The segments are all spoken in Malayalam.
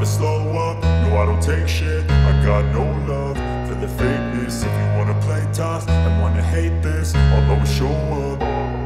never slow up, no I don't take shit I got no love for the fakeness If you wanna play tough and wanna hate this I'll always show up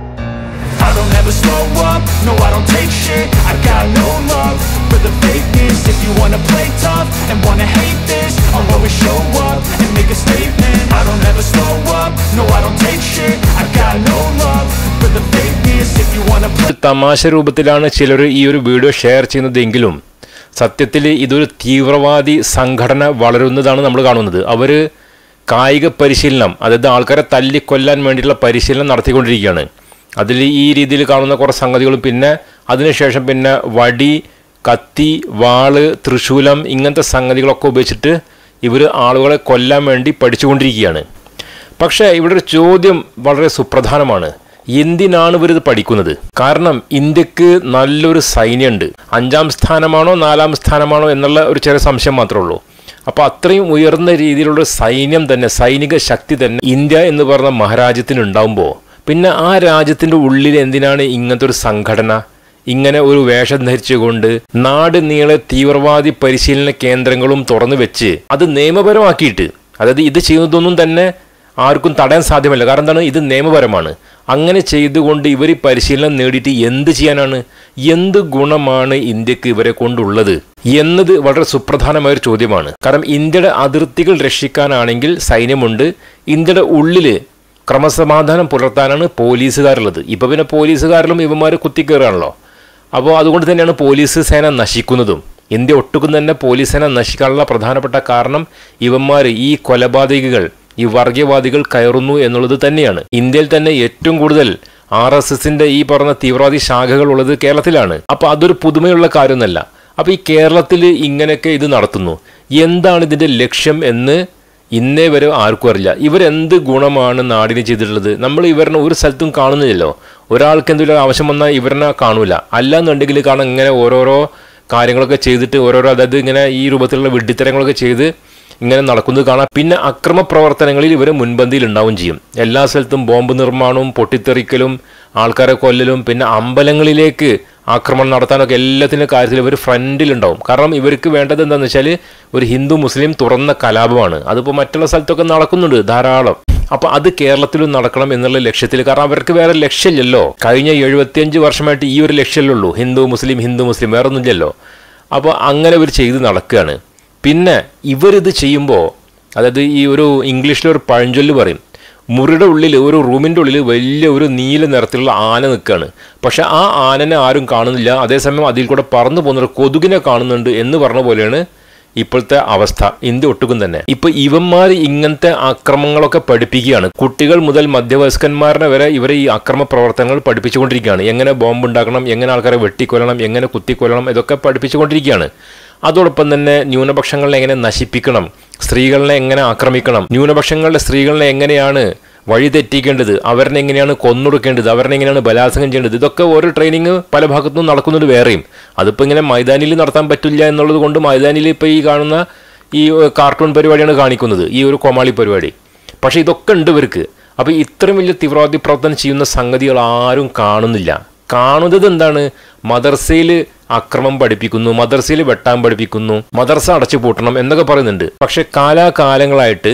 I don't ever slow up, no I don't take shit I got no love for the fakeness If you wanna play tough and wanna hate this I'll always show up and make a statement I don't ever slow up, no I don't take shit I got no love for the fakeness If you wanna play ഒരു തമാശ രൂപത്തിലാണ് ചിലർ ഈ ഒരു വീഡിയോ ഷെയർ ചെയ്യുന്നതെങ്കിലും സത്യത്തിൽ ഇതൊരു തീവ്രവാദി സംഘടന വളരുന്നതാണ് നമ്മൾ കാണുന്നത് അവർ കായിക പരിശീലനം അതായത് ആൾക്കാരെ തല്ലിക്കൊല്ലാൻ വേണ്ടിയിട്ടുള്ള പരിശീലനം നടത്തിക്കൊണ്ടിരിക്കുകയാണ് അതിൽ ഈ രീതിയിൽ കാണുന്ന കുറേ സംഗതികളും പിന്നെ അതിനുശേഷം പിന്നെ വടി കത്തി വാള് തൃശൂലം ഇങ്ങനത്തെ സംഗതികളൊക്കെ ഉപയോഗിച്ചിട്ട് ഇവർ ആളുകളെ കൊല്ലാൻ വേണ്ടി പഠിച്ചുകൊണ്ടിരിക്കുകയാണ് പക്ഷേ ഇവിടെ ഒരു ചോദ്യം വളരെ സുപ്രധാനമാണ് എന്തിനാണ് ഇവരിത് പഠിക്കുന്നത് കാരണം ഇന്ത്യക്ക് നല്ലൊരു സൈന്യമുണ്ട് അഞ്ചാം സ്ഥാനമാണോ നാലാം സ്ഥാനമാണോ എന്നുള്ള ഒരു ചെറിയ സംശയം മാത്രമേ ഉള്ളൂ അപ്പോൾ അത്രയും ഉയർന്ന രീതിയിലുള്ള ഒരു സൈന്യം തന്നെ സൈനിക ശക്തി തന്നെ ഇന്ത്യ എന്ന് പറഞ്ഞ മഹാരാജ്യത്തിന് ഉണ്ടാവുമ്പോൾ പിന്നെ ആ രാജ്യത്തിൻ്റെ ഉള്ളിൽ എന്തിനാണ് ഇങ്ങനത്തെ ഒരു സംഘടന ഇങ്ങനെ ഒരു വേഷം ധരിച്ചുകൊണ്ട് നാട് നീളെ തീവ്രവാദി പരിശീലന കേന്ദ്രങ്ങളും തുറന്നു വെച്ച് അത് നിയമപരമാക്കിയിട്ട് അതായത് ഇത് ചെയ്യുന്നതൊന്നും തന്നെ ആർക്കും തടയാൻ സാധ്യമല്ല കാരണം എന്താണ് ഇത് നിയമപരമാണ് അങ്ങനെ ചെയ്തുകൊണ്ട് ഇവർ ഈ പരിശീലനം നേടിയിട്ട് എന്ത് ചെയ്യാനാണ് എന്ത് ഗുണമാണ് ഇന്ത്യക്ക് ഇവരെ കൊണ്ടുള്ളത് എന്നത് വളരെ സുപ്രധാനമായ ഒരു ചോദ്യമാണ് കാരണം ഇന്ത്യയുടെ അതിർത്തികൾ രക്ഷിക്കാനാണെങ്കിൽ സൈന്യമുണ്ട് ഇന്ത്യയുടെ ഉള്ളിൽ ക്രമസമാധാനം പുലർത്താനാണ് പോലീസുകാരുള്ളത് ഇപ്പോൾ പിന്നെ പോലീസുകാരിലും ഇവന്മാർ കുത്തിക്കയറുകയാണല്ലോ അപ്പോൾ അതുകൊണ്ട് തന്നെയാണ് പോലീസ് സേന നശിക്കുന്നതും ഇന്ത്യ ഒട്ടുക്കും തന്നെ പോലീസ് സേന നശിക്കാനുള്ള പ്രധാനപ്പെട്ട കാരണം ഇവന്മാർ ഈ കൊലപാതകികൾ ഈ വർഗീയവാദികൾ കയറുന്നു എന്നുള്ളത് തന്നെയാണ് ഇന്ത്യയിൽ തന്നെ ഏറ്റവും കൂടുതൽ ആർ എസ് എസിന്റെ ഈ പറഞ്ഞ തീവ്രവാദി ശാഖകൾ ഉള്ളത് കേരളത്തിലാണ് അപ്പോൾ അതൊരു പുതുമയുള്ള കാര്യമൊന്നല്ല അപ്പോൾ ഈ കേരളത്തിൽ ഇങ്ങനെയൊക്കെ ഇത് നടത്തുന്നു എന്താണ് ഇതിന്റെ ലക്ഷ്യം എന്ന് ഇന്നേ വരെ ആർക്കും അറിയില്ല ഇവരെന്ത് ഗുണമാണ് നാടിന് ചെയ്തിട്ടുള്ളത് നമ്മൾ ഇവരിനെ ഒരു സ്ഥലത്തും കാണുന്നില്ലല്ലോ ഒരാൾക്ക് എന്തെങ്കിലും ആവശ്യം വന്നാൽ ഇവരിനെ കാണൂല അല്ലാന്നുണ്ടെങ്കിൽ കാണാൻ ഇങ്ങനെ ഓരോരോ കാര്യങ്ങളൊക്കെ ചെയ്തിട്ട് ഓരോരോ അതായത് ഇങ്ങനെ ഈ രൂപത്തിലുള്ള വിഡ്ഢിത്തരങ്ങളൊക്കെ ചെയ്ത് ഇങ്ങനെ നടക്കുന്നത് കാണാം പിന്നെ അക്രമ പ്രവർത്തനങ്ങളിൽ ഇവർ മുൻപന്തിയിൽ ഉണ്ടാവും ചെയ്യും എല്ലാ സ്ഥലത്തും ബോംബ് നിർമ്മാണവും പൊട്ടിത്തെറിക്കലും ആൾക്കാരെ കൊല്ലലും പിന്നെ അമ്പലങ്ങളിലേക്ക് ആക്രമണം നടത്താനൊക്കെ എല്ലാത്തിൻ്റെ കാര്യത്തിൽ ഇവർ ഫ്രണ്ടിലുണ്ടാവും കാരണം ഇവർക്ക് വേണ്ടത് എന്താണെന്ന് വെച്ചാൽ ഒരു ഹിന്ദു മുസ്ലിം തുറന്ന കലാപമാണ് അതിപ്പോൾ മറ്റുള്ള സ്ഥലത്തൊക്കെ നടക്കുന്നുണ്ട് ധാരാളം അപ്പോൾ അത് കേരളത്തിലും നടക്കണം എന്നുള്ള ലക്ഷ്യത്തിൽ കാരണം അവർക്ക് വേറെ ലക്ഷ്യമില്ലല്ലോ കഴിഞ്ഞ എഴുപത്തിയഞ്ച് വർഷമായിട്ട് ഈ ഒരു ലക്ഷ്യമല്ലുള്ളൂ ഹിന്ദു മുസ്ലിം ഹിന്ദു മുസ്ലിം വേറെ ഒന്നുമില്ലല്ലോ അപ്പോൾ അങ്ങനെ ഇവർ ചെയ്ത് നടക്കുകയാണ് പിന്നെ ഇവരിത് ചെയ്യുമ്പോൾ അതായത് ഈ ഒരു ഇംഗ്ലീഷിലൊരു പഴഞ്ചൊല്ല് പറയും മുറിയുടെ ഉള്ളിൽ ഒരു റൂമിൻ്റെ ഉള്ളിൽ വലിയ ഒരു നീല നിറത്തിലുള്ള ആന നിൽക്കുകയാണ് പക്ഷെ ആ ആനനെ ആരും കാണുന്നില്ല അതേസമയം അതിൽ കൂടെ പറന്നു പോകുന്നൊരു കൊതുകിനെ കാണുന്നുണ്ട് എന്ന് പറഞ്ഞ പോലെയാണ് ഇപ്പോഴത്തെ അവസ്ഥ ഇന്ത്യ ഒട്ടുക്കും തന്നെ ഇപ്പൊ ഇവന്മാർ ഇങ്ങനത്തെ അക്രമങ്ങളൊക്കെ പഠിപ്പിക്കുകയാണ് കുട്ടികൾ മുതൽ മധ്യവയസ്കന്മാരെ വരെ ഇവരെ ഈ അക്രമ പ്രവർത്തനങ്ങൾ പഠിപ്പിച്ചുകൊണ്ടിരിക്കുകയാണ് എങ്ങനെ ബോംബ് ഉണ്ടാക്കണം എങ്ങനെ ആൾക്കാരെ വെട്ടിക്കൊല്ലണം എങ്ങനെ കുത്തിക്കൊല്ലണം ഇതൊക്കെ പഠിപ്പിച്ചുകൊണ്ടിരിക്കുകയാണ് അതോടൊപ്പം തന്നെ ന്യൂനപക്ഷങ്ങളെ എങ്ങനെ നശിപ്പിക്കണം സ്ത്രീകളെ എങ്ങനെ ആക്രമിക്കണം ന്യൂനപക്ഷങ്ങളുടെ സ്ത്രീകളെ എങ്ങനെയാണ് വഴി തെറ്റിക്കേണ്ടത് അവരെ എങ്ങനെയാണ് കൊന്നൊടുക്കേണ്ടത് അവരെ എങ്ങനെയാണ് ബലാത്സംഗം ചെയ്യേണ്ടത് ഇതൊക്കെ ഓരോ ട്രെയിനിങ് പല ഭാഗത്തുനിന്നും നടക്കുന്നുണ്ട് വേറെയും അതിപ്പോൾ ഇങ്ങനെ മൈതാനിയിൽ നടത്താൻ പറ്റില്ല എന്നുള്ളത് കൊണ്ട് മൈതാനിയിൽ ഇപ്പോൾ ഈ കാണുന്ന ഈ കാർട്ടൂൺ പരിപാടിയാണ് കാണിക്കുന്നത് ഈ ഒരു കോമാളി പരിപാടി പക്ഷേ ഇതൊക്കെ ഉണ്ട് ഇവർക്ക് അപ്പോൾ ഇത്രയും വലിയ തീവ്രവാദി പ്രവർത്തനം ചെയ്യുന്ന സംഗതികൾ ആരും കാണുന്നില്ല കാണുന്നത് എന്താണ് മദർസയിൽ അക്രമം പഠിപ്പിക്കുന്നു മദർസയിൽ വെട്ടാൻ പഠിപ്പിക്കുന്നു മദർസ അടച്ചു പൂട്ടണം എന്നൊക്കെ പറയുന്നുണ്ട് പക്ഷെ കാലാകാലങ്ങളായിട്ട്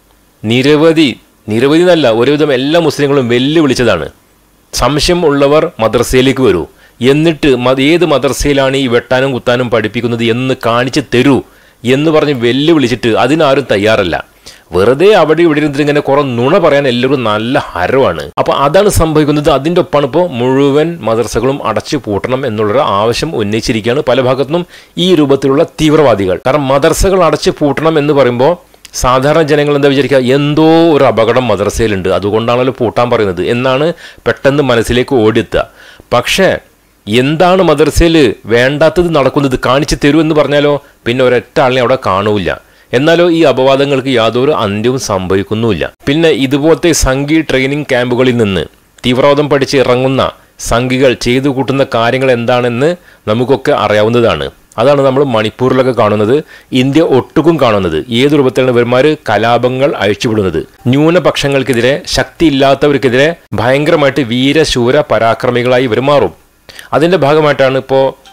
നിരവധി നിരവധി എന്നല്ല ഒരുവിധം എല്ലാ മുസ്ലിങ്ങളും വെല്ലുവിളിച്ചതാണ് സംശയം ഉള്ളവർ മദ്രസയിലേക്ക് വരൂ എന്നിട്ട് മത- ഏത് മദ്രസയിലാണ് ഈ വെട്ടാനും കുത്താനും പഠിപ്പിക്കുന്നത് എന്ന് കാണിച്ചു തരൂ എന്ന് പറഞ്ഞ് വെല്ലുവിളിച്ചിട്ട് അതിനാരും തയ്യാറല്ല വെറുതെ അവിടെ ഇവിടെ ഇരുന്നിട്ട് ഇങ്ങനെ കുറെ നുണ പറയാൻ എല്ലാവരും നല്ല ഹരവാണ് അപ്പൊ അതാണ് സംഭവിക്കുന്നത് അതിന്റെ ഒപ്പാണ് ഇപ്പോൾ മുഴുവൻ മദ്രസകളും അടച്ചു പൂട്ടണം എന്നുള്ളൊരു ആവശ്യം ഉന്നയിച്ചിരിക്കുകയാണ് പല ഭാഗത്തുനിന്നും ഈ രൂപത്തിലുള്ള തീവ്രവാദികൾ കാരണം മദ്രസകൾ അടച്ചു പൂട്ടണം എന്ന് പറയുമ്പോൾ സാധാരണ ജനങ്ങൾ എന്താ വിചാരിക്കുക എന്തോ ഒരു അപകടം മദ്രസയിലുണ്ട് അതുകൊണ്ടാണല്ലോ പൂട്ടാൻ പറയുന്നത് എന്നാണ് പെട്ടെന്ന് മനസ്സിലേക്ക് ഓടിയെത്തുക പക്ഷേ എന്താണ് മദ്രസയിൽ വേണ്ടാത്തത് നടക്കുന്നത് കാണിച്ചു തരൂ എന്ന് പറഞ്ഞാലോ പിന്നെ ഒരൊറ്റ ആളിനെ അവിടെ കാണൂല എന്നാലോ ഈ അപവാദങ്ങൾക്ക് യാതൊരു അന്ത്യവും സംഭവിക്കുന്നുമില്ല പിന്നെ ഇതുപോലത്തെ സംഘി ട്രെയിനിങ് ക്യാമ്പുകളിൽ നിന്ന് തീവ്രവാദം പഠിച്ച് ഇറങ്ങുന്ന സംഘികൾ ചെയ്തു കൂട്ടുന്ന കാര്യങ്ങൾ എന്താണെന്ന് നമുക്കൊക്കെ അറിയാവുന്നതാണ് അതാണ് നമ്മൾ മണിപ്പൂരിലൊക്കെ കാണുന്നത് ഇന്ത്യ ഒട്ടുക്കും കാണുന്നത് ഏത് രൂപത്തിലാണ് ഇവന്മാർ കലാപങ്ങൾ അഴിച്ചുവിടുന്നത് ന്യൂനപക്ഷങ്ങൾക്കെതിരെ ശക്തിയില്ലാത്തവർക്കെതിരെ ഭയങ്കരമായിട്ട് വീരശൂര പരാക്രമികളായി ഇവർ മാറും അതിൻ്റെ ഭാഗമായിട്ടാണ് ഇപ്പോൾ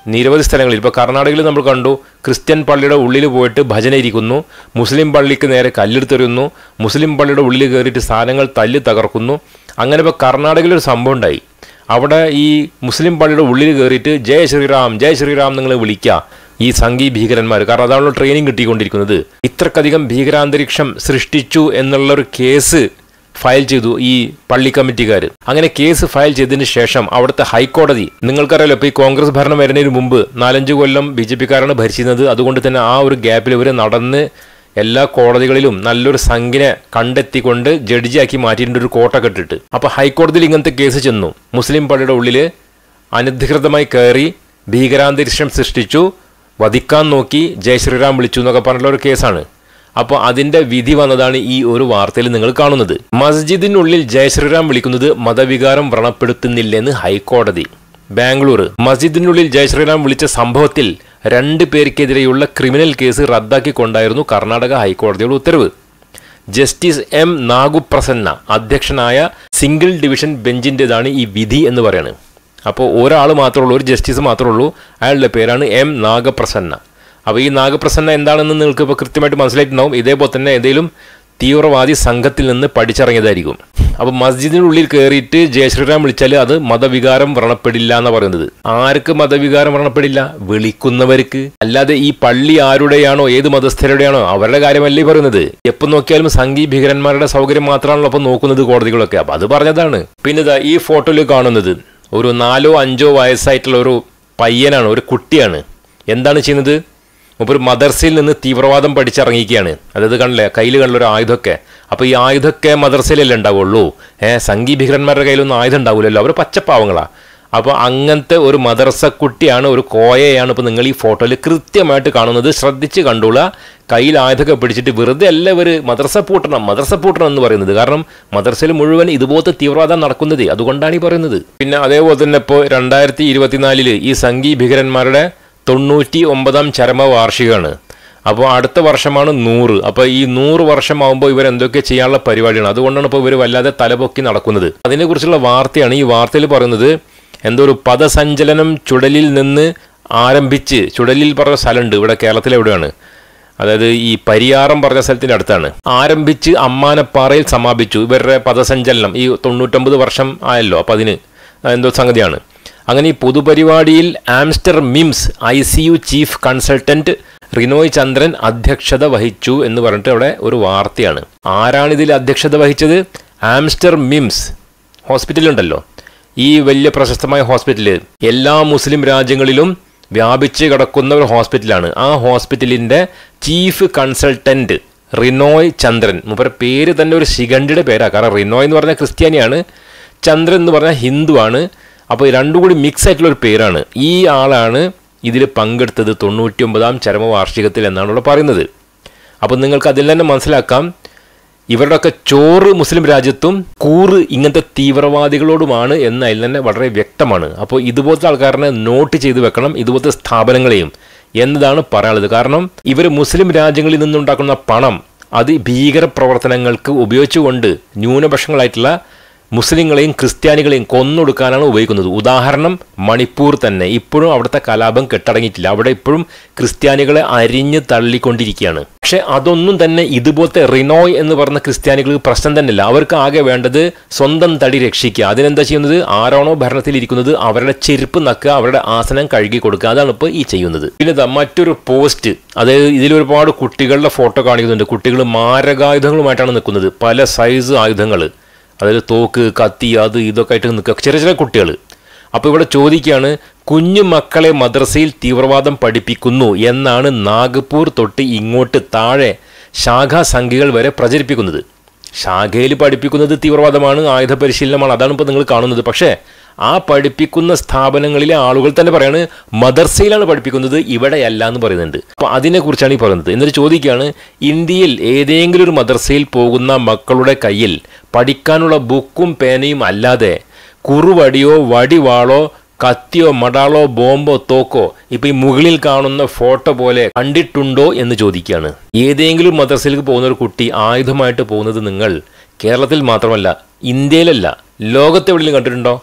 നിരവധി സ്ഥലങ്ങളിൽ ഇപ്പോൾ കർണാടകയിൽ നമ്മൾ കണ്ടു ക്രിസ്ത്യൻ പള്ളിയുടെ ഉള്ളിൽ പോയിട്ട് ഭജന ഇരിക്കുന്നു മുസ്ലിം പള്ളിക്ക് നേരെ കല്ലെടുത്തെറിയുന്നു മുസ്ലിം പള്ളിയുടെ ഉള്ളിൽ കയറിയിട്ട് സാധനങ്ങൾ തല്ലി തകർക്കുന്നു അങ്ങനെ ഇപ്പോൾ കർണാടകയിൽ ഒരു സംഭവം ഉണ്ടായി അവിടെ ഈ മുസ്ലിം പള്ളിയുടെ ഉള്ളിൽ കയറിയിട്ട് ജയ ശ്രീറാം ജയ ശ്രീറാം നിങ്ങൾ വിളിക്കുക ഈ സംഘി ഭീകരന്മാർ കാരണം അതാണല്ലോ ട്രെയിനിങ് കിട്ടിക്കൊണ്ടിരിക്കുന്നത് ഇത്രക്കധികം ഭീകരാന്തരീക്ഷം സൃഷ്ടിച്ചു എന്നുള്ളൊരു കേസ് ഫയൽ ചെയ്തു ഈ പള്ളി കമ്മിറ്റിക്കാർ അങ്ങനെ കേസ് ഫയൽ ചെയ്തതിന് ശേഷം അവിടുത്തെ ഹൈക്കോടതി നിങ്ങൾക്കറിയാലോ ഇപ്പോൾ ഈ കോൺഗ്രസ് ഭരണം വരുന്നതിന് മുമ്പ് നാലഞ്ച് കൊല്ലം ബി ജെ പിക്കാരാണ് ഭരിച്ചിരുന്നത് അതുകൊണ്ട് തന്നെ ആ ഒരു ഗ്യാപ്പിൽ ഇവർ നടന്ന് എല്ലാ കോടതികളിലും നല്ലൊരു സംഖ്യനെ കണ്ടെത്തിക്കൊണ്ട് ജഡ്ജിയാക്കി മാറ്റിയിട്ടുണ്ട് ഒരു കോട്ട കെട്ടിട്ട് അപ്പോൾ ഹൈക്കോടതിയിൽ ഇങ്ങനത്തെ കേസ് ചെന്നു മുസ്ലിം പള്ളിയുടെ ഉള്ളിൽ അനധികൃതമായി കയറി ഭീകരാന്തരീക്ഷം സൃഷ്ടിച്ചു വധിക്കാൻ നോക്കി ജയ് ശ്രീറാം വിളിച്ചു എന്നൊക്കെ പറഞ്ഞുള്ള ഒരു കേസാണ് അപ്പോൾ അതിന്റെ വിധി വന്നതാണ് ഈ ഒരു വാർത്തയിൽ നിങ്ങൾ കാണുന്നത് മസ്ജിദിനുള്ളിൽ ജയ് ശ്രീറാം വിളിക്കുന്നത് മതവികാരം വ്രണപ്പെടുത്തുന്നില്ലെന്ന് ഹൈക്കോടതി ബാംഗ്ലൂർ മസ്ജിദിനുള്ളിൽ ജയ് ശ്രീറാം വിളിച്ച സംഭവത്തിൽ രണ്ട് പേർക്കെതിരെയുള്ള ക്രിമിനൽ കേസ് റദ്ദാക്കിക്കൊണ്ടായിരുന്നു കർണാടക ഹൈക്കോടതിയുടെ ഉത്തരവ് ജസ്റ്റിസ് എം നാഗുപ്രസന്ന അധ്യക്ഷനായ സിംഗിൾ ഡിവിഷൻ ബെഞ്ചിൻ്റെതാണ് ഈ വിധി എന്ന് പറയുന്നത് അപ്പോൾ ഒരാൾ മാത്രമേ ഉള്ളൂ ഒരു ജസ്റ്റിസ് മാത്രമേ ഉള്ളൂ അയാളുടെ പേരാണ് എം നാഗപ്രസന്ന അപ്പോൾ ഈ നാഗപ്രസന്ന എന്താണെന്ന് നിങ്ങൾക്ക് ഇപ്പോൾ കൃത്യമായിട്ട് മനസ്സിലായിട്ടുണ്ടാവും ഇതേപോലെ തന്നെ ഏതെങ്കിലും തീവ്രവാദി സംഘത്തിൽ നിന്ന് പഠിച്ചിറങ്ങിയതായിരിക്കും അപ്പോൾ മസ്ജിദിനുള്ളിൽ കയറിയിട്ട് ജയശ്രീറാം വിളിച്ചാൽ അത് മതവികാരം വ്രണപ്പെടില്ല എന്ന് പറയുന്നത് ആർക്ക് മതവികാരം വ്രണപ്പെടില്ല വിളിക്കുന്നവർക്ക് അല്ലാതെ ഈ പള്ളി ആരുടെയാണോ ഏത് മതസ്ഥരുടെയാണോ അവരുടെ കാര്യമല്ലേ ഈ പറയുന്നത് എപ്പോൾ നോക്കിയാലും സംഘീ ഭീകരന്മാരുടെ സൗകര്യം മാത്രമാണല്ലോ അപ്പോൾ നോക്കുന്നത് കോടതികളൊക്കെ അപ്പോൾ അത് പറഞ്ഞതാണ് പിന്നെ ഇതാ ഈ ഫോട്ടോയിൽ കാണുന്നത് ഒരു നാലോ അഞ്ചോ വയസ്സായിട്ടുള്ള ഒരു പയ്യനാണ് ഒരു കുട്ടിയാണ് എന്താണ് ചെയ്യുന്നത് ഒരു മദർസയിൽ നിന്ന് തീവ്രവാദം പഠിച്ചിറങ്ങിയിരിക്കുകയാണ് അതായത് കണ്ടില്ലേ കയ്യിൽ കണ്ടുള്ള ഒരു ആയുധമൊക്കെ അപ്പോൾ ഈ ആയുധമൊക്കെ മദർസയിലല്ലേ ഉണ്ടാവുള്ളൂ ഏഹ് സംഘീ ഭീകരന്മാരുടെ കയ്യിലൊന്നും ആയുധം ഉണ്ടാവില്ലല്ലോ അവർ പച്ചപ്പാവങ്ങളാ അപ്പോൾ അങ്ങനത്തെ ഒരു മദർസ കുട്ടിയാണ് ഒരു കോയയാണ് ഇപ്പോൾ നിങ്ങൾ ഈ ഫോട്ടോയിൽ കൃത്യമായിട്ട് കാണുന്നത് ശ്രദ്ധിച്ച് കണ്ടോളുക കയ്യിൽ ആയുധമൊക്കെ പിടിച്ചിട്ട് വെറുതെ അല്ല ഇവർ മദർസ പൂട്ടണം മദർസ പൂട്ടണം എന്ന് പറയുന്നത് കാരണം മദർസയിൽ മുഴുവൻ ഇതുപോലത്തെ തീവ്രവാദം നടക്കുന്നത് അതുകൊണ്ടാണ് ഈ പറയുന്നത് പിന്നെ അതേപോലെ തന്നെ ഇപ്പോൾ രണ്ടായിരത്തി ഇരുപത്തിനാലില് ഈ സംഘീ ഭീകരന്മാരുടെ തൊണ്ണൂറ്റി ഒമ്പതാം ചരമവാർഷികമാണ് അപ്പോൾ അടുത്ത വർഷമാണ് നൂറ് അപ്പോൾ ഈ നൂറ് വർഷമാകുമ്പോൾ ഇവർ എന്തൊക്കെ ചെയ്യാനുള്ള പരിപാടിയാണ് അതുകൊണ്ടാണ് ഇപ്പോൾ ഇവർ വല്ലാതെ തലപൊക്കി നടക്കുന്നത് അതിനെക്കുറിച്ചുള്ള വാർത്തയാണ് ഈ വാർത്തയിൽ പറയുന്നത് എന്തോ ഒരു പദസഞ്ചലനം ചുടലിൽ നിന്ന് ആരംഭിച്ച് ചുടലിൽ പറഞ്ഞ സ്ഥലമുണ്ട് ഇവിടെ കേരളത്തിൽ എവിടെയാണ് അതായത് ഈ പരിയാറം പറഞ്ഞ സ്ഥലത്തിൻ്റെ അടുത്താണ് ആരംഭിച്ച് അമ്മാനപ്പാറയിൽ സമാപിച്ചു ഇവരുടെ പദസഞ്ചലനം ഈ തൊണ്ണൂറ്റൊമ്പത് വർഷം ആയല്ലോ അപ്പം അതിന് എന്തോ സംഗതിയാണ് അങ്ങനെ ഈ പൊതുപരിപാടിയിൽ Aster MIMS I C U chief consultant Renoy Chandran അധ്യക്ഷത വഹിച്ചു എന്ന് പറഞ്ഞിട്ട് അവിടെ ഒരു വാർത്തയാണ് ആരാണ് ഇതിൽ അധ്യക്ഷത വഹിച്ചത് ആംസ്റ്റർ മിംസ് ഹോസ്പിറ്റലുണ്ടല്ലോ ഈ വലിയ പ്രശസ്തമായ ഹോസ്പിറ്റല് എല്ലാ മുസ്ലിം രാജ്യങ്ങളിലും വ്യാപിച്ച് കിടക്കുന്ന ഒരു ഹോസ്പിറ്റലാണ് ആ ഹോസ്പിറ്റലിൻ്റെ ചീഫ് കൺസൾട്ടന്റ് റിനോയ് ചന്ദ്രൻ മൂപ്പരുടെ പേര് തന്നെ ഒരു ശിഖണ്ഡിയുടെ പേരാണ് കാരണം റിനോയ് എന്ന് പറഞ്ഞാൽ ക്രിസ്ത്യാനിയാണ് ചന്ദ്രൻ എന്ന് പറഞ്ഞാൽ ഹിന്ദുവാണ് അപ്പോൾ രണ്ടും കൂടി മിക്സ് ആയിട്ടുള്ള ഒരു പേരാണ് ഈ ആളാണ് ഇതിൽ പങ്കെടുത്തത് തൊണ്ണൂറ്റി ഒമ്പതാം ചരമവാർഷികത്തിൽ എന്നാണ് ഇവിടെ പറയുന്നത് അപ്പോൾ നിങ്ങൾക്ക് അതിൽ തന്നെ മനസ്സിലാക്കാം ഇവരുടെയൊക്കെ ചോറ് മുസ്ലിം രാജ്യത്തും കൂറ് ഇങ്ങനത്തെ തീവ്രവാദികളോടുമാണ് എന്ന് അതിൽ തന്നെ വളരെ വ്യക്തമാണ് അപ്പോൾ ഇതുപോലത്തെ ആൾക്കാരനെ നോട്ട് ചെയ്ത് വെക്കണം ഇതുപോലത്തെ സ്ഥാപനങ്ങളെയും എന്നതാണ് പറയാനുള്ളത് കാരണം ഇവർ മുസ്ലിം രാജ്യങ്ങളിൽ നിന്നുണ്ടാക്കുന്ന പണം അത് ഭീകര പ്രവർത്തനങ്ങൾക്ക് ഉപയോഗിച്ചുകൊണ്ട് ന്യൂനപക്ഷങ്ങളായിട്ടുള്ള മുസ്ലിങ്ങളെയും ക്രിസ്ത്യാനികളെയും കൊന്നൊടുക്കാനാണ് ഉപയോഗിക്കുന്നത് ഉദാഹരണം മണിപ്പൂർ തന്നെ ഇപ്പോഴും അവിടുത്തെ കലാപം കെട്ടടങ്ങിയിട്ടില്ല അവിടെ ഇപ്പോഴും ക്രിസ്ത്യാനികളെ അരിഞ്ഞ് തള്ളിക്കൊണ്ടിരിക്കുകയാണ് പക്ഷെ അതൊന്നും തന്നെ ഇതുപോലത്തെ റിനോയ് എന്ന് പറഞ്ഞ ക്രിസ്ത്യാനികൾക്ക് പ്രശ്നം തന്നെയല്ല അവർക്ക് ആകെ വേണ്ടത് സ്വന്തം തടി രക്ഷിക്കുക അതിനെന്താ ചെയ്യുന്നത് ആരാണോ ഭരണത്തിലിരിക്കുന്നത് അവരുടെ ചെരുപ്പ് നക്കുക അവരുടെ ആസനം കഴുകി കൊടുക്കുക അതാണ് ഇപ്പോൾ ഈ ചെയ്യുന്നത് പിന്നെ ദാ മറ്റൊരു പോസ്റ്റ് അതായത് ഇതിൽ ഒരുപാട് കുട്ടികളുടെ ഫോട്ടോ കാണിക്കുന്നുണ്ട് കുട്ടികൾ മാരകായുധങ്ങളുമായിട്ടാണ് നിൽക്കുന്നത് പല സൈസ് ആയുധങ്ങൾ അതായത് തോക്ക് കത്തി അത് ഇതൊക്കെ ആയിട്ട് നിൽക്കുക ചെറിയ ചെറിയ കുട്ടികൾ അപ്പോൾ ഇവിടെ ചോദിക്കുകയാണ് കുഞ്ഞു മക്കളെ മദ്രസയിൽ തീവ്രവാദം പഠിപ്പിക്കുന്നു എന്നാണ് നാഗ്പൂർ തൊട്ട് ഇങ്ങോട്ട് താഴെ ശാഖാസംഖ്യകൾ വരെ പ്രചരിപ്പിക്കുന്നത് ശാഖയിൽ പഠിപ്പിക്കുന്നത് തീവ്രവാദമാണ് ആയുധ പരിശീലനമാണ് അതാണ് ഇപ്പോൾ നിങ്ങൾ കാണുന്നത് പക്ഷേ ആ പഠിപ്പിക്കുന്ന സ്ഥാപനങ്ങളിലെ ആളുകൾ തന്നെ പറയാണ് മദർസയിലാണ് പഠിപ്പിക്കുന്നത് ഇവിടെയല്ല എന്ന് പറയുന്നുണ്ട് അപ്പോൾ അതിനെക്കുറിച്ചാണ് ഈ പറയുന്നത് എന്നിട്ട് ചോദിക്കുകയാണ് ഇന്ത്യയിൽ ഏതെങ്കിലും ഒരു മദർസയിൽ പോകുന്ന മക്കളുടെ കയ്യിൽ പഠിക്കാനുള്ള ബുക്കും പേനയും അല്ലാതെ കുറുവടിയോ വടിവാളോ കത്തിയോ മടാളോ ബോംബോ തോക്കോ ഇപ്പൊ ഈ മുകളിൽ കാണുന്ന ഫോട്ടോ പോലെ കണ്ടിട്ടുണ്ടോ എന്ന് ചോദിക്കുകയാണ് ഏതെങ്കിലും മദ്രസയിലേക്ക് പോകുന്ന ഒരു കുട്ടി ആയുധമായിട്ട് പോകുന്നത് നിങ്ങൾ കേരളത്തിൽ മാത്രമല്ല ഇന്ത്യയിലല്ല ലോകത്തെവിടെയും കണ്ടിട്ടുണ്ടോ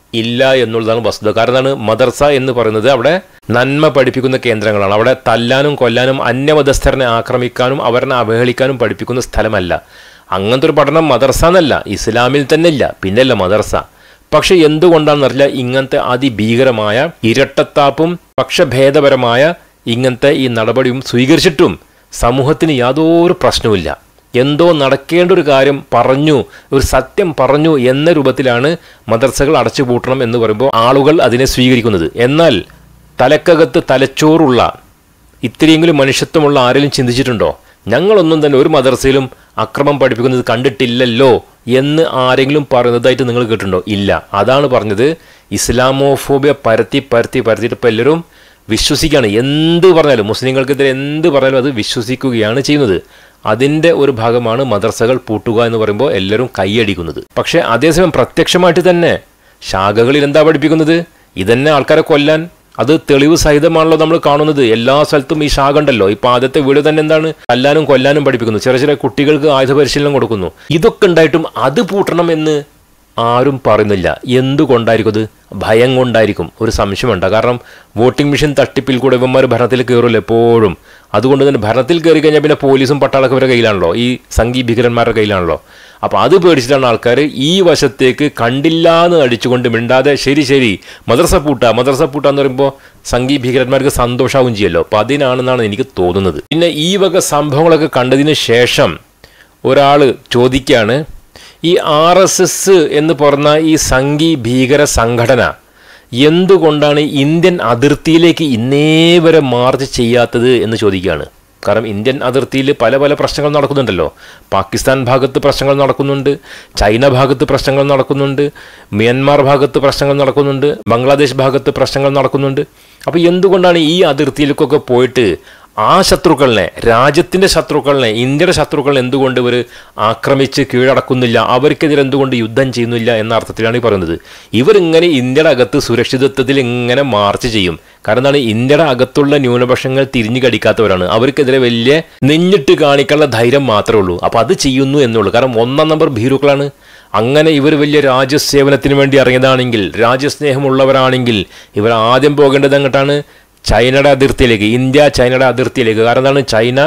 ഇല്ല എന്നുള്ളതാണ് വസ്തുത കാരണം എന്താണ് മദർസ എന്ന് പറയുന്നത് അവിടെ നന്മ പഠിപ്പിക്കുന്ന കേന്ദ്രങ്ങളാണ് അവിടെ തല്ലാനും കൊല്ലാനും അന്യമതസ്ഥരനെ ആക്രമിക്കാനും അവരെ അവഹേളിക്കാനും പഠിപ്പിക്കുന്ന സ്ഥലമല്ല അങ്ങനത്തെ ഒരു പഠനം മദർസ എന്നല്ല ഇസ്ലാമിൽ തന്നെ ഇല്ല പിന്നല്ല മദർസ പക്ഷെ എന്തുകൊണ്ടാണെന്നറിയില്ല ഇങ്ങനത്തെ അതിഭീകരമായ ഇരട്ടത്താപ്പും പക്ഷഭേദപരമായ ഇങ്ങനത്തെ ഈ നടപടിയും സ്വീകരിച്ചിട്ടും സമൂഹത്തിന് യാതൊരു പ്രശ്നവുമില്ല എന്തോ നടക്കേണ്ട ഒരു കാര്യം പറഞ്ഞു ഒരു സത്യം പറഞ്ഞു എന്ന രൂപത്തിലാണ് മദർസകൾ അടച്ചുപൂട്ടണം എന്ന് പറയുമ്പോൾ ആളുകൾ അതിനെ സ്വീകരിക്കുന്നത് എന്നാൽ തലക്കകത്ത് തലച്ചോറുള്ള ഇത്തിരിയെങ്കിലും മനുഷ്യത്വമുള്ള ആരെങ്കിലും ചിന്തിച്ചിട്ടുണ്ടോ ഞങ്ങളൊന്നും തന്നെ ഒരു മദർസയിലും അക്രമം പഠിപ്പിക്കുന്നത് കണ്ടിട്ടില്ലല്ലോ എന്ന് ആരെങ്കിലും പറയുന്നതായിട്ട് നിങ്ങൾ കേട്ടിട്ടുണ്ടോ ഇല്ല അതാണ് പറഞ്ഞത് ഇസ്ലാമോഫോബിയ പരത്തി പരത്തി പരത്തിയിട്ട് ഇപ്പോൾ എല്ലാവരും വിശ്വസിക്കുകയാണ് എന്ത് പറഞ്ഞാലും മുസ്ലിങ്ങൾക്കെതിരെ എന്ത് പറഞ്ഞാലും അത് വിശ്വസിക്കുകയാണ് ചെയ്യുന്നത് അതിൻ്റെ ഒരു ഭാഗമാണ് മദർസകൾ പൂട്ടുക എന്ന് പറയുമ്പോൾ എല്ലാവരും കൈയടിക്കുന്നത് പക്ഷേ അതേസമയം പ്രത്യക്ഷമായിട്ട് തന്നെ ശാഖകളിൽ എന്താ പഠിപ്പിക്കുന്നത് ഇതന്നെ ആൾക്കാരെ കൊല്ലാൻ അത് തെളിവ് സഹിതമാണല്ലോ നമ്മൾ കാണുന്നത് എല്ലാ സ്ഥലത്തും ഈ ശാഖ ഉണ്ടല്ലോ ഇപ്പൊ ആദ്യത്തെ വീട് തന്നെ എന്താണ് കൊല്ലാനും കൊല്ലാനും പഠിപ്പിക്കുന്നു ചെറിയ ചെറിയ കുട്ടികൾക്ക് ആയുധ പരിശീലനം കൊടുക്കുന്നു ഇതൊക്കെ ഉണ്ടായിട്ടും അത് പൂട്ടണം എന്ന് ആരും പറയുന്നില്ല എന്തുകൊണ്ടായിരിക്കും അത് ഭയം കൊണ്ടായിരിക്കും ഒരു സംശയമുണ്ട് കാരണം വോട്ടിംഗ് മെഷീൻ തട്ടിപ്പിൽ കൂടെ ഇവന്മാർ ഭരണത്തിൽ കയറുമല്ലോ എപ്പോഴും അതുകൊണ്ട് തന്നെ ഭരണത്തിൽ കയറി കഴിഞ്ഞാൽ പിന്നെ പോലീസും പട്ടാളൊക്കെ ഇവരുടെ കയ്യിലാണല്ലോ ഈ സംഘീ ഭീകരന്മാരുടെ കയ്യിലാണല്ലോ അപ്പോൾ അത് പേടിച്ചിട്ടാണ് ആൾക്കാർ ഈ വശത്തേക്ക് കണ്ടില്ല എന്ന് അടിച്ചുകൊണ്ട് മിണ്ടാതെ ശരി ശരി മദ്രസ പൂട്ട മദ്രസ പൂട്ട എന്ന് പറയുമ്പോൾ സംഘീ ഭീകരന്മാർക്ക് സന്തോഷാവും ചെയ്യല്ലോ അപ്പോൾ അതിനാണെന്നാണ് എനിക്ക് തോന്നുന്നത് പിന്നെ ഈ വക സംഭവങ്ങളൊക്കെ കണ്ടതിന് ശേഷം ഒരാൾ ചോദിക്കുകയാണ് ഈ ആർ എസ് എസ് എന്ന് പറഞ്ഞ ഈ സംഘി ഭീകര സംഘടന എന്തുകൊണ്ടാണ് ഇന്ത്യൻ അതിർത്തിയിലേക്ക് ഇന്നേ വരെ മാർച്ച് ചെയ്യാത്തത് എന്ന് ചോദിക്കുകയാണ് കാരണം ഇന്ത്യൻ അതിർത്തിയിൽ പല പല പ്രശ്നങ്ങൾ നടക്കുന്നുണ്ടല്ലോ പാകിസ്ഥാൻ ഭാഗത്ത് പ്രശ്നങ്ങൾ നടക്കുന്നുണ്ട് ചൈന ഭാഗത്ത് പ്രശ്നങ്ങൾ നടക്കുന്നുണ്ട് മ്യാൻമാർ ഭാഗത്ത് പ്രശ്നങ്ങൾ നടക്കുന്നുണ്ട് ബംഗ്ലാദേശ് ഭാഗത്ത് പ്രശ്നങ്ങൾ നടക്കുന്നുണ്ട് അപ്പോൾ എന്തുകൊണ്ടാണ് ഈ അതിർത്തിയിലേക്കൊക്കെ പോയിട്ട് ആ ശത്രുക്കളിനെ രാജ്യത്തിൻ്റെ ശത്രുക്കളിനെ ഇന്ത്യയുടെ ശത്രുക്കളെ എന്തുകൊണ്ട് ഇവർ ആക്രമിച്ച് കീഴടക്കുന്നില്ല അവർക്കെതിരെ എന്തുകൊണ്ട് യുദ്ധം ചെയ്യുന്നില്ല എന്ന അർത്ഥത്തിലാണ് ഈ പറയുന്നത് ഇവരിങ്ങനെ ഇന്ത്യയുടെ അകത്ത് സുരക്ഷിതത്വത്തിൽ ഇങ്ങനെ മാർച്ച് ചെയ്യും കാരണം എന്താണ് ഇന്ത്യയുടെ അകത്തുള്ള ന്യൂനപക്ഷങ്ങൾ തിരിഞ്ഞു കടിക്കാത്തവരാണ് അവർക്കെതിരെ വലിയ നെഞ്ഞിട്ട് കാണിക്കാനുള്ള ധൈര്യം മാത്രമേ ഉള്ളൂ അപ്പോൾ അത് ചെയ്യുന്നു എന്നുള്ളൂ കാരണം ഒന്നാം നമ്പർ ഭീരുക്കളാണ് അങ്ങനെ ഇവർ വലിയ രാജ്യസേവനത്തിന് വേണ്ടി ഇറങ്ങിയതാണെങ്കിൽ രാജ്യസ്നേഹമുള്ളവരാണെങ്കിൽ ഇവർ ആദ്യം പോകേണ്ടത് അങ്ങോട്ടാണ് ചൈനയുടെ അതിർത്തിയിലേക്ക് ഇന്ത്യ ചൈനയുടെ അതിർത്തിയിലേക്ക് കാരണം എന്താണ് ചൈന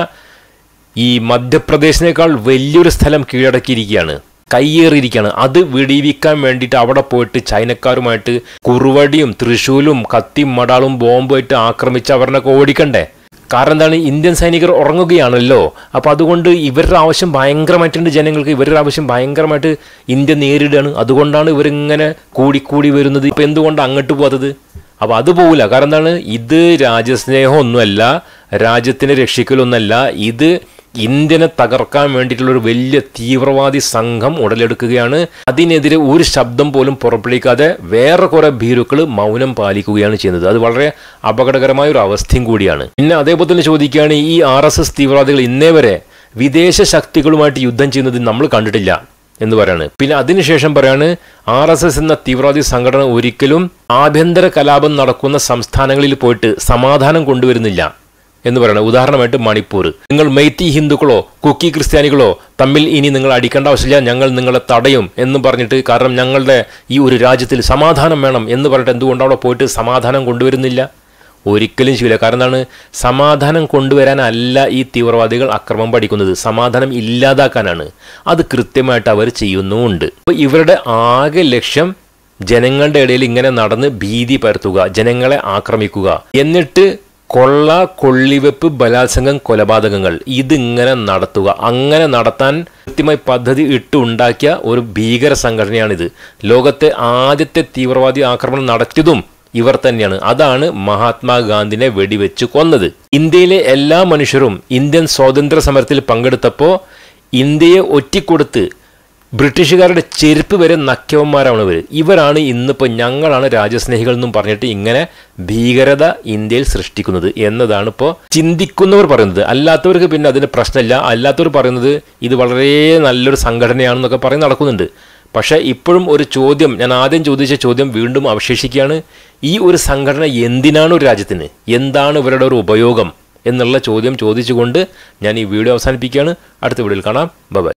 ഈ മധ്യപ്രദേശിനേക്കാൾ വലിയൊരു സ്ഥലം കീഴടക്കിയിരിക്കുകയാണ് കയ്യേറിയിരിക്കുകയാണ് അത് വെടിവിക്കാൻ വേണ്ടിയിട്ട് അവിടെ പോയിട്ട് ചൈനക്കാരുമായിട്ട് കുറുവടിയും തൃശൂലും കത്തിയും മടാളും ബോംബുമായിട്ട് ആക്രമിച്ച് അവരിനൊക്കെ ഓടിക്കണ്ടേ കാരണം എന്താണ് ഇന്ത്യൻ സൈനികർ ഉറങ്ങുകയാണല്ലോ അപ്പോൾ അതുകൊണ്ട് ഇവരുടെ ആവശ്യം ഭയങ്കരമായിട്ടുണ്ട് ജനങ്ങൾക്ക് ഇവരുടെ ആവശ്യം ഭയങ്കരമായിട്ട് ഇന്ത്യ നേരിടുകയാണ് അതുകൊണ്ടാണ് ഇവരിങ്ങനെ കൂടിക്കൂടി വരുന്നത് ഇപ്പം എന്തുകൊണ്ട് അങ്ങോട്ട് പോകാത്തത് അപ്പോൾ അത് പോകില്ല കാരണം എന്താണ് ഇത് രാജ്യസ്നേഹം ഒന്നുമല്ല രാജ്യത്തിനെ രക്ഷിക്കലൊന്നല്ല ഇത് ഇന്ത്യനെ തകർക്കാൻ വേണ്ടിയിട്ടുള്ള ഒരു വലിയ തീവ്രവാദി സംഘം ഉടലെടുക്കുകയാണ് അതിനെതിരെ ഒരു ശബ്ദം പോലും പുറപ്പെടുവിക്കാതെ വേറെ കുറെ ഭീരുക്കൾ മൗനം പാലിക്കുകയാണ് ചെയ്യുന്നത് അത് വളരെ അപകടകരമായ ഒരു അവസ്ഥയും കൂടിയാണ് പിന്നെ അതേപോലെ തന്നെ ചോദിക്കുകയാണ് ഈ ആർ എസ് എസ് തീവ്രവാദികൾ ഇന്നേ വരെ വിദേശ ശക്തികളുമായിട്ട് യുദ്ധം ചെയ്യുന്നത് നമ്മൾ കണ്ടിട്ടില്ല എന്ന് പറയാണ് പിന്നെ അതിനുശേഷം പറയാണ് ആർ എസ് എസ് എന്ന തീവ്രവാദി സംഘടന ഒരിക്കലും ആഭ്യന്തര കലാപം നടക്കുന്ന സംസ്ഥാനങ്ങളിൽ പോയിട്ട് സമാധാനം കൊണ്ടുവരുന്നില്ല എന്ന് പറയണം ഉദാഹരണമായിട്ട് മണിപ്പൂർ നിങ്ങൾ മെയ്ത്തി ഹിന്ദുക്കളോ കുക്കി ക്രിസ്ത്യാനികളോ തമ്മിൽ ഇനി നിങ്ങൾ അടിക്കേണ്ട ആവശ്യമില്ല ഞങ്ങൾ നിങ്ങളെ തടയും എന്ന് പറഞ്ഞിട്ട് കാരണം ഞങ്ങളുടെ ഈ ഒരു രാജ്യത്തിൽ സമാധാനം വേണം എന്ന് പറഞ്ഞിട്ട് എന്തുകൊണ്ട് അവിടെ പോയിട്ട് സമാധാനം കൊണ്ടുവരുന്നില്ല ഒരിക്കലും ചെയ്യില്ല കാരണം എന്താണ് സമാധാനം കൊണ്ടുവരാനല്ല ഈ തീവ്രവാദികൾ അക്രമം പഠിക്കുന്നത് സമാധാനം ഇല്ലാതാക്കാനാണ് അത് കൃത്യമായിട്ട് അവർ ചെയ്യുന്നുമുണ്ട് അപ്പോൾ ഇവരുടെ ആകെ ലക്ഷ്യം ജനങ്ങളുടെ ഇടയിൽ ഇങ്ങനെ നടന്ന് ഭീതി പരത്തുക ജനങ്ങളെ ആക്രമിക്കുക എന്നിട്ട് കൊള്ള കൊള്ളിവെപ്പ് ബലാത്സംഗം കൊലപാതകങ്ങൾ ഇതിങ്ങനെ നടത്തുക അങ്ങനെ നടത്താൻ കൃത്യമായി പദ്ധതി ഇട്ടുണ്ടാക്കിയ ഒരു ഭീകര സംഘടനയാണിത് ലോകത്തെ ആദ്യത്തെ തീവ്രവാദി ആക്രമണം നടത്തിയതും ഇവർ തന്നെയാണ് അതാണ് മഹാത്മാഗാന്ധിനെ വെടിവെച്ച് കൊന്നത് ഇന്ത്യയിലെ എല്ലാ മനുഷ്യരും ഇന്ത്യൻ സ്വാതന്ത്ര്യ സമരത്തിൽ പങ്കെടുത്തപ്പോൾ ഇന്ത്യയെ ഒറ്റിക്കൊടുത്ത് ബ്രിട്ടീഷുകാരുടെ ചെരുപ്പ് വരെ നക്കിയവന്മാരാണ് ഇവർ ഇവരാണ് ഇന്നിപ്പോൾ ഞങ്ങളാണ് രാജ്യസ്നേഹികൾ എന്നും പറഞ്ഞിട്ട് ഇങ്ങനെ ഭീകരത ഇന്ത്യയിൽ സൃഷ്ടിക്കുന്നത് എന്നതാണ് ഇപ്പോൾ ചിന്തിക്കുന്നവർ പറയുന്നത് അല്ലാത്തവർക്ക് പിന്നെ അതിന് പ്രശ്നമില്ല അല്ലാത്തവർ പറയുന്നത് ഇത് വളരെ നല്ലൊരു സംഘടനയാണെന്നൊക്കെ പറഞ്ഞ് നടക്കുന്നുണ്ട് പക്ഷേ ഇപ്പോഴും ഒരു ചോദ്യം ഞാൻ ആദ്യം ചോദിച്ച ചോദ്യം വീണ്ടും അവശേഷിക്കുകയാണ് ഈ ഒരു സംഘടന എന്തിനാണ് ഒരു രാജ്യത്തിന് എന്താണ് ഇവരുടെ ഒരു ഉപയോഗം എന്നുള്ള ചോദ്യം ചോദിച്ചുകൊണ്ട് ഞാൻ ഈ വീഡിയോ അവസാനിപ്പിക്കുകയാണ് അടുത്ത വീഡിയോയിൽ കാണാം ബൈ